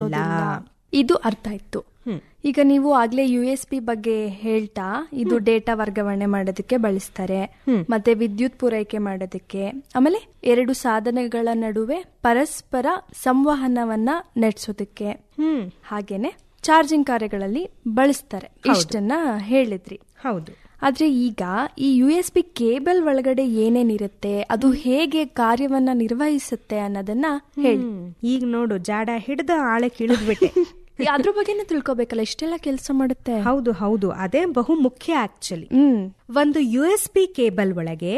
ಇದು ಅರ್ಥ ಆಯ್ತು ಈಗ ನೀವು ಆಗ್ಲೇ ಯು ಎಸ್ ಪಿ ಬಗ್ಗೆ ಹೇಳ್ತಾ ಇದು ಡೇಟಾ ವರ್ಗಾವಣೆ ಮಾಡೋದಕ್ಕೆ ಬಳಸ್ತಾರೆ ಮತ್ತೆ ವಿದ್ಯುತ್ ಪೂರೈಕೆ ಮಾಡೋದಕ್ಕೆ ಆಮೇಲೆ ಎರಡು ಸಾಧನಗಳ ನಡುವೆ ಪರಸ್ಪರ ಸಂವಹನವನ್ನ ನಡೆಸೋದಕ್ಕೆ ಹಾಗೇನೆ ಚಾರ್ಜಿಂಗ್ ಕಾರ್ಯಗಳಲ್ಲಿ ಬಳಸ್ತಾರೆ ಇಷ್ಟನ್ನ ಹೇಳಿದ್ರಿ ಹೌದು ಆದ್ರೆ ಈಗ ಈ ಯು ಎಸ್ ಬಿ ಕೇಬಲ್ ಒಳಗಡೆ ಏನೇನಿರುತ್ತೆ ಅದು ಹೇಗೆ ಕಾರ್ಯವನ್ನ ನಿರ್ವಹಿಸುತ್ತೆ ಅನ್ನೋದನ್ನ ಹೇಳಿ ಈಗ ನೋಡು ಜಾಡ ಹಿಡ್ದ ಆಳಕ್ಕೆ ಇಳಿದ್ಬಿಟ್ಟೆ ಅದ್ರ ಬಗ್ಗೆನೇ ತಿಳ್ಕೊಬೇಕಲ್ಲ ಇಷ್ಟೆಲ್ಲ ಕೆಲಸ ಮಾಡುತ್ತೆ ಹೌದು ಹೌದು ಅದೇ ಬಹು ಮುಖ್ಯ ಆಕ್ಚುಲಿ ಹ್ಮ್ ಒಂದು ಯು ಎಸ್ ಬಿ ಕೇಬಲ್ ಒಳಗೆ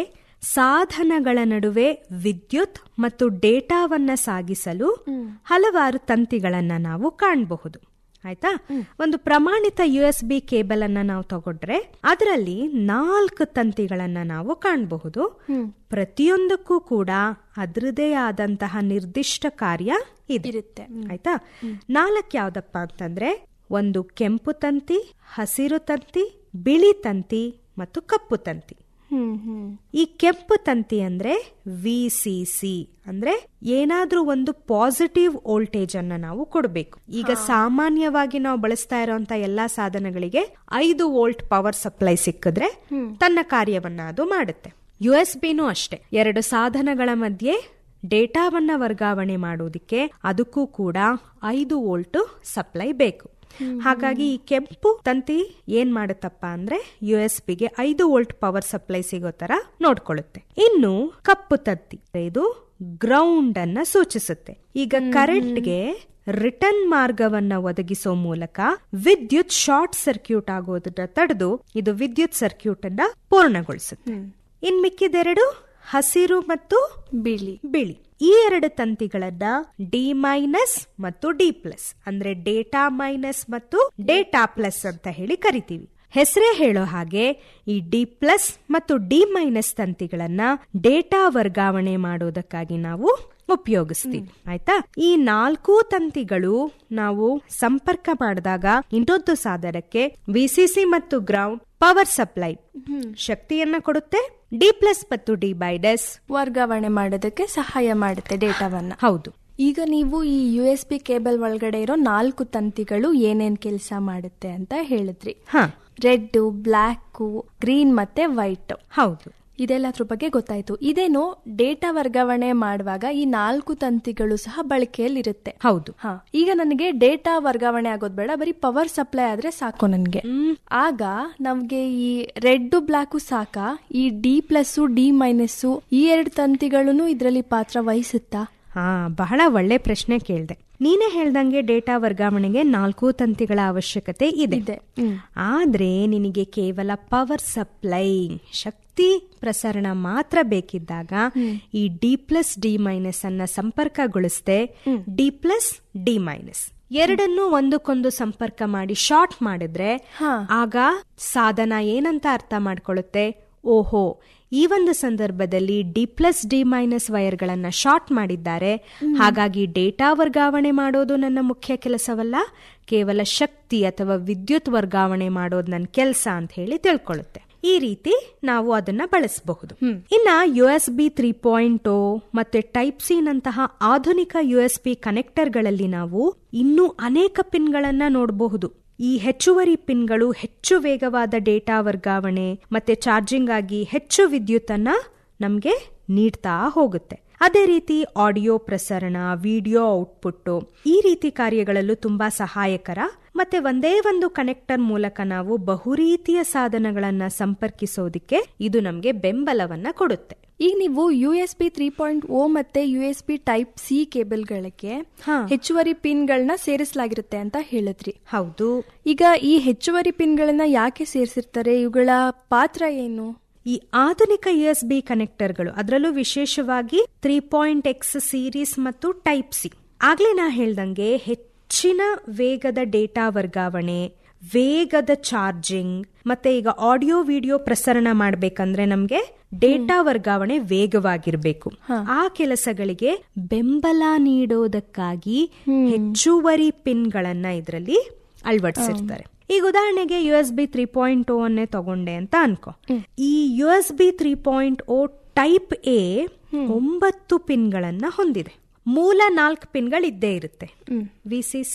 ಸಾಧನಗಳ ನಡುವೆ ವಿದ್ಯುತ್ ಮತ್ತು ಡೇಟಾವನ್ನ ಸಾಗಿಸಲು ಹಲವಾರು ತಂತಿಗಳನ್ನ ನಾವು ಕಾಣಬಹುದು ಆಯ್ತಾ ಒಂದು ಪ್ರಮಾಣಿತ ಯು ಎಸ್ ಬಿ ಕೇಬಲ್ ಅನ್ನ ನಾವು ತಗೊಂಡ್ರೆ ಅದರಲ್ಲಿ ನಾಲ್ಕು ತಂತಿಗಳನ್ನ ನಾವು ಕಾಣಬಹುದು ಪ್ರತಿಯೊಂದಕ್ಕೂ ಕೂಡ ಅದರದೇ ಆದಂತಹ ನಿರ್ದಿಷ್ಟ ಕಾರ್ಯ ಇದೆ ಇರುತ್ತೆ ಆಯ್ತಾ ನಾಲ್ಕು ಯಾವ್ದಪ್ಪ ಅಂತಂದ್ರೆ ಒಂದು ಕೆಂಪು ತಂತಿ ಹಸಿರು ತಂತಿ ಬಿಳಿ ತಂತಿ ಮತ್ತು ಕಪ್ಪು ತಂತಿ ಹ್ಮ್ ಹ್ಮ್ ಈ ಕೆಂಪು ತಂತಿ ಅಂದ್ರೆ ವಿ ಸಿ ಸಿ ಅಂದ್ರೆ ಏನಾದ್ರೂ ಒಂದು ಪಾಸಿಟಿವ್ ವೋಲ್ಟೇಜ್ ಅನ್ನ ನಾವು ಕೊಡಬೇಕು ಈಗ ಸಾಮಾನ್ಯವಾಗಿ ನಾವು ಬಳಸ್ತಾ ಇರುವಂತ ಎಲ್ಲಾ ಸಾಧನಗಳಿಗೆ ಐದು ವೋಲ್ಟ್ ಪವರ್ ಸಪ್ಲೈ ಸಿಕ್ಕಿದ್ರೆ ತನ್ನ ಕಾರ್ಯವನ್ನ ಅದು ಮಾಡುತ್ತೆ ಯು ಎಸ್ ಬಿನೂ ಅಷ್ಟೇ ಎರಡು ಸಾಧನಗಳ ಮಧ್ಯೆ ಡೇಟಾವನ್ನ ವರ್ಗಾವಣೆ ಮಾಡೋದಿಕ್ಕೆ ಅದಕ್ಕೂ ಕೂಡ ಐದು ವೋಲ್ಟ್ ಸಪ್ಲೈ ಬೇಕು ಹಾಗಾಗಿ ಈ ಕೆಂಪು ತಂತಿ ಏನ್ ಮಾಡುತ್ತಪ್ಪ ಅಂದ್ರೆ ಯು ಎಸ್ ಬಿಗೆ ಐದು ವೋಲ್ಟ್ ಪವರ್ ಸಪ್ಲೈ ಸಿಗೋ ತರ ನೋಡ್ಕೊಳ್ಳುತ್ತೆ ಇನ್ನು ಕಪ್ಪು ತಂತಿ ಇದು ಗ್ರೌಂಡ್ ಅನ್ನ ಸೂಚಿಸುತ್ತೆ ಈಗ ಕರೆಂಟ್ಗೆ ರಿಟರ್ನ್ ಮಾರ್ಗವನ್ನ ಒದಗಿಸೋ ಮೂಲಕ ವಿದ್ಯುತ್ ಶಾರ್ಟ್ ಸರ್ಕ್ಯೂಟ್ ಆಗೋದನ್ನ ತಡೆದು ಇದು ವಿದ್ಯುತ್ ಸರ್ಕ್ಯೂಟ್ ಅನ್ನ ಪೂರ್ಣಗೊಳಿಸುತ್ತೆ ಇನ್ ಮಿಕ್ಕಿದೆರಡು ಹಸಿರು ಮತ್ತು ಬಿಳಿ ಬಿಳಿ ಈ ಎರಡು ತಂತಿಗಳನ್ನ ಡಿ ಮೈನಸ್ ಮತ್ತು ಡಿ ಪ್ಲಸ್ ಅಂದ್ರೆ ಡೇಟಾ ಮೈನಸ್ ಮತ್ತು ಡೇಟಾ ಪ್ಲಸ್ ಅಂತ ಹೇಳಿ ಕರಿತೀವಿ ಹೆಸರೇ ಹೇಳೋ ಹಾಗೆ ಈ ಡಿ ಪ್ಲಸ್ ಮತ್ತು ಡಿ ಮೈನಸ್ ತಂತಿಗಳನ್ನ ಡೇಟಾ ವರ್ಗಾವಣೆ ಮಾಡೋದಕ್ಕಾಗಿ ನಾವು ಉಪಯೋಗಿಸ್ತೀವಿ ಆಯ್ತಾ ಈ ನಾಲ್ಕು ತಂತಿಗಳು ನಾವು ಸಂಪರ್ಕ ಮಾಡಿದಾಗ ಇನ್ನೊಂದು ಸಾಧನಕ್ಕೆ ವಿಸಿಸಿ ಮತ್ತು ಗ್ರೌಂಡ್ ಪವರ್ ಸಪ್ಲೈ ಶಕ್ತಿಯನ್ನ ಕೊಡುತ್ತೆ ಡಿ ಪ್ಲಸ್ ಮತ್ತು ಡಿ ಮೈನಸ್ ವರ್ಗಾವಣೆ ಮಾಡೋದಕ್ಕೆ ಸಹಾಯ ಮಾಡುತ್ತೆ ಡೇಟಾವನ್ನ ಹೌದು ಈಗ ನೀವು ಈ ಯು ಎಸ್ ಬಿ ಕೇಬಲ್ ಒಳಗಡೆ ಇರೋ ನಾಲ್ಕು ತಂತಿಗಳು ಏನೇನ್ ಕೆಲಸ ಮಾಡುತ್ತೆ ಅಂತ ಹೇಳಿದ್ರಿ ಹಾ ರೆಡ್ ಬ್ಲ್ಯಾಕ್ ಗ್ರೀನ್ ಮತ್ತೆ ವೈಟ್ ಹೌದು ಇದೆಲ್ಲದ್ರ ಬಗ್ಗೆ ಗೊತ್ತಾಯ್ತು ಇದೇನು ಡೇಟಾ ವರ್ಗಾವಣೆ ಮಾಡುವಾಗ ಈ ನಾಲ್ಕು ತಂತಿಗಳು ಸಹ ಬಳಕೆಯಲ್ಲಿ ಇರುತ್ತೆ ಹೌದು ಹಾ ಈಗ ನನಗೆ ಡೇಟಾ ವರ್ಗಾವಣೆ ಆಗೋದ್ ಬೇಡ ಬರೀ ಪವರ್ ಸಪ್ಲೈ ಆದ್ರೆ ಸಾಕು ನನ್ಗೆ ಆಗ ನಮ್ಗೆ ಈ ರೆಡ್ ಬ್ಲಾಕು ಸಾಕ ಈ ಡಿ ಪ್ಲಸ್ ಡಿ ಮೈನಸ್ ಈ ಎರಡು ತಂತಿಗಳನ್ನು ಇದರಲ್ಲಿ ಪಾತ್ರ ವಹಿಸುತ್ತಾ ಹಾ ಬಹಳ ಒಳ್ಳೆ ಪ್ರಶ್ನೆ ಕೇಳ್ದೆ ನೀನೇ ಹೇಳ್ದಂಗೆ ಡೇಟಾ ವರ್ಗಾವಣೆಗೆ ನಾಲ್ಕು ತಂತಿಗಳ ಅವಶ್ಯಕತೆ ಇದೆ ಇದೆ ಹ್ಮ್. ಆದ್ರೆ ನಿನಗೆ ಕೇವಲ ಪವರ್ ಸಪ್ಲೈ ಶಕ್ತಿ ಪ್ರಸರಣ ಮಾತ್ರ ಬೇಕಿದ್ದಾಗ ಈ ಡಿ ಪ್ಲಸ್ ಡಿ ಮೈನಸ್ ಅನ್ನ ಸಂಪರ್ಕಗೊಳಿಸದೆ ಡಿ ಪ್ಲಸ್ ಡಿ ಮೈನಸ್ ಎರಡನ್ನೂ ಒಂದಕ್ಕೊಂದು ಸಂಪರ್ಕ ಮಾಡಿ ಶಾರ್ಟ್ ಮಾಡಿದ್ರೆ ಹಾ. ಆಗ ಸಾಧನ ಏನಂತ ಅರ್ಥ ಮಾಡ್ಕೊಳ್ಳುತ್ತೆ ಓಹೋ ಈ ಒಂದು ಸಂದರ್ಭದಲ್ಲಿ ಡಿ ಪ್ಲಸ್ ಡಿ ಮೈನಸ್ ವೈರ್ಗಳನ್ನ ಶಾರ್ಟ್ ಮಾಡಿದ್ದಾರೆ ಹಾಗಾಗಿ ಡೇಟಾ ವರ್ಗಾವಣೆ ಮಾಡೋದು ನನ್ನ ಮುಖ್ಯ ಕೆಲಸವಲ್ಲ ಕೇವಲ ಶಕ್ತಿ ಅಥವಾ ವಿದ್ಯುತ್ ವರ್ಗಾವಣೆ ಮಾಡೋದು ನನ್ನ ಕೆಲಸ ಅಂತ ಹೇಳಿ ತಿಳ್ಕೊಳ್ಳುತ್ತೆ ಈ ರೀತಿ ನಾವು ಅದನ್ನ ಬಳಸಬಹುದು ಇನ್ನ U S B three point ಮತ್ತೆ ಟೈಪ್ ಸಿ ನಂತಹ ಆಧುನಿಕ ಯು ಎಸ್ ಬಿ ಕನೆಕ್ಟರ್ಗಳಲ್ಲಿ ನಾವು ಇನ್ನೂ ಅನೇಕ ಪಿನ್ಗಳನ್ನ ನೋಡಬಹುದು ಈ ಹೆಚ್ಚುವರಿ ಪಿನ್ಗಳು ಹೆಚ್ಚು ವೇಗವಾದ ಡೇಟಾ ವರ್ಗಾವಣೆ ಮತ್ತೆ ಚಾರ್ಜಿಂಗ್ ಆಗಿ ಹೆಚ್ಚು ವಿದ್ಯುತ್ತನ್ನ ನಮಗೆ ನೀಡ್ತಾ ಹೋಗುತ್ತೆ ಅದೇ ರೀತಿ ಆಡಿಯೋ ಪ್ರಸರಣ ವಿಡಿಯೋ ಔಟ್ಪುಟ್ ಈ ರೀತಿ ಕಾರ್ಯಗಳಲ್ಲೂ ತುಂಬಾ ಸಹಾಯಕರ ಮತ್ತೆ ಒಂದೇ ಒಂದು ಕನೆಕ್ಟರ್ ಮೂಲಕ ನಾವು ಬಹುರೀತಿಯ ಸಾಧನಗಳನ್ನ ಸಂಪರ್ಕಿಸೋದಿಕ್ಕೆ ಇದು ನಮಗೆ ಬೆಂಬಲವನ್ನ ಕೊಡುತ್ತೆ ಈಗ ನೀವು U S B three point O ಮತ್ತೆ U S B type C ಕೇಬಲ್ಗಳಿಗೆ ಹಾ. ಹೆಚ್ಚುವರಿ ಪಿನ್ಗಳನ್ನ ಸೇರಿಸಲಾಗಿರುತ್ತೆ ಅಂತ ಹೇಳಿದ್ರಿ ಹೌದು ಈಗ ಈ ಹೆಚ್ಚುವರಿ ಪಿನ್ಗಳನ್ನ ಯಾಕೆ ಸೇರಿಸಿರ್ತಾರೆ ಇವುಗಳ ಪಾತ್ರ ಏನು ಈ ಆಧುನಿಕ ಯು ಎಸ್ ಬಿ ಕನೆಕ್ಟರ್ಗಳು ಅದರಲ್ಲೂ ವಿಶೇಷವಾಗಿ ತ್ರೀ ಪಾಯಿಂಟ್ ಎಕ್ಸ್ ಸೀರೀಸ್ ಮತ್ತು ಟೈಪ್ ಸಿ ಆಗ್ಲೇ ನಾ ಹೇಳ್ದಂಗೆ ಹೆಚ್ಚಿನ ವೇಗದ ಡೇಟಾ ವರ್ಗಾವಣೆ ವೇಗದ ಚಾರ್ಜಿಂಗ್ ಮತ್ತೆ ಈಗ ಆಡಿಯೋ ವಿಡಿಯೋ ಪ್ರಸರಣ ಮಾಡ್ಬೇಕಂದ್ರೆ ನಮ್ಗೆ ಡೇಟಾ ವರ್ಗಾವಣೆ ವೇಗವಾಗಿರ್ಬೇಕು ಆ ಕೆಲಸಗಳಿಗೆ ಬೆಂಬಲ ನೀಡೋದಕ್ಕಾಗಿ ಹೆಚ್ಚುವರಿ ಪಿನ್ಗಳನ್ನ ಇದರಲ್ಲಿ ಅಳವಡಿಸಿರ್ತಾರೆ ಈಗ ಉದಾಹರಣೆಗೆ U S B three point O ಅನ್ನೇ ತಗೊಂಡೆ ಅಂತ ಅನ್ಕೋ ಈ U S B three point O type A ಒಂಬತ್ತು ಪಿನ್ಗಳನ್ನ ಹೊಂದಿದೆ ಮೂಲ ನಾಲ್ಕು ಪಿನ್ಗಳು ಇದ್ದೇ ಇರುತ್ತೆ ವಿ ಸಿ